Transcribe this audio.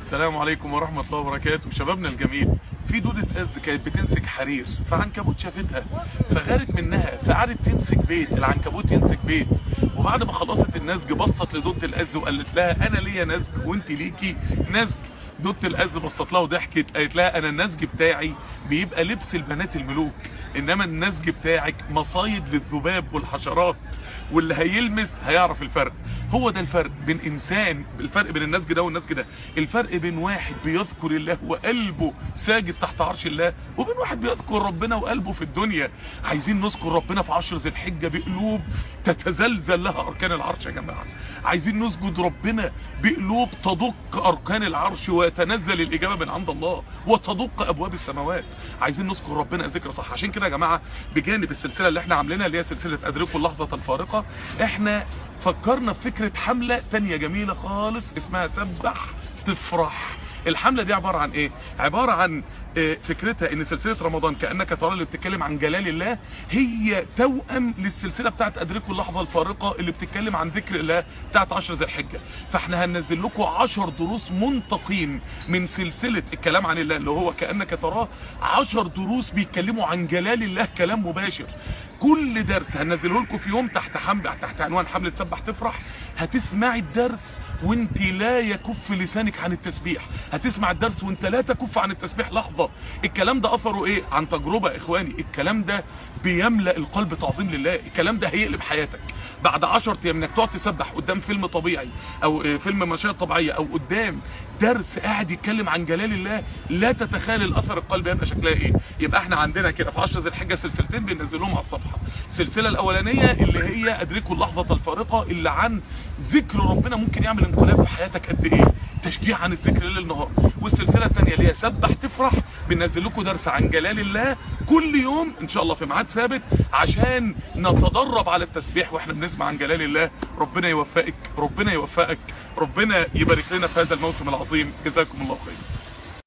السلام عليكم ورحمة الله وبركاته شبابنا الجميل في دودة أز كانت بتنسج حرير فعنكبوت شافتها فغارت منها فقعدت تنسج بيت العنكبوت ينسج بيت وبعد ما خلصت النسج بصت لدودة الأز وقالت لها أنا ليا نسج وانت ليكي نسج دودة الأز بصت لها وضحكت قالت لها أنا النسج بتاعي بيبقى لبس البنات الملوك إنما النسج بتاعك مصايد للذباب والحشرات واللي هيلمس هيعرف الفرق هو ده الفرق بين انسان الفرق بين النسج ده والنسج ده الفرق بين واحد بيذكر الله وقلبه ساجد تحت عرش الله وبين واحد بيذكر ربنا وقلبه في الدنيا عايزين نذكر ربنا في عشر ذي الحجه بقلوب تتزلزل لها اركان العرش يا جماعه عايزين نسجد ربنا بقلوب تدق اركان العرش ويتنزل الاجابه من عند الله وتدق ابواب السماوات عايزين نذكر ربنا ذكر صح عشان كده يا جماعه بجانب السلسله اللي احنا عاملينها اللي هي سلسله ادركوا اللحظه الفارقه احنا فكرنا في فكرة حملة تانية جميلة خالص اسمها سبح تفرح الحملة دي عبارة عن ايه عبارة عن اه فكرتها ان سلسلة رمضان كأنك ترى اللي بتتكلم عن جلال الله هي توأم للسلسلة بتاعت ادركوا اللحظة الفارقة اللي بتتكلم عن ذكر الله بتاعت عشر ذي الحجة فاحنا هننزل لكم عشر دروس منتقين من سلسلة الكلام عن الله اللي هو كأنك تراه عشر دروس بيتكلموا عن جلال الله كلام مباشر كل درس هنزله لكم في يوم تحت حمل تحت عنوان حملة سبح تفرح هتسمعي الدرس وانت لا يكف لسانك عن التسبيح هتسمع الدرس وانت لا تكف عن التسبيح لحظة الكلام ده اثره ايه عن تجربة اخواني الكلام ده بيملأ القلب تعظيم لله الكلام ده هيقلب حياتك بعد 10 ايام انك تقعد تسبح قدام فيلم طبيعي او فيلم مشاهد طبيعية او قدام درس قاعد يتكلم عن جلال الله لا تتخيل الاثر القلبي يبقى شكلها ايه يبقى احنا عندنا كده في 10 ذي الحجه سلسلتين بننزلهم على الصفحه السلسله الاولانيه اللي هي ادركوا اللحظه الفارقه اللي عن ذكر ربنا ممكن يعمل انقلاب في حياتك قد ايه تشجيع عن الذكر ليل نهار والسلسله الثانيه اللي هي سبح تفرح بننزل لكم درس عن جلال الله كل يوم ان شاء الله في ميعاد ثابت عشان نتدرب على التسبيح واحنا بنسمع عن جلال الله ربنا يوفقك ربنا يوفقك ربنا يبارك لنا في هذا الموسم العظيم جزاكم الله خير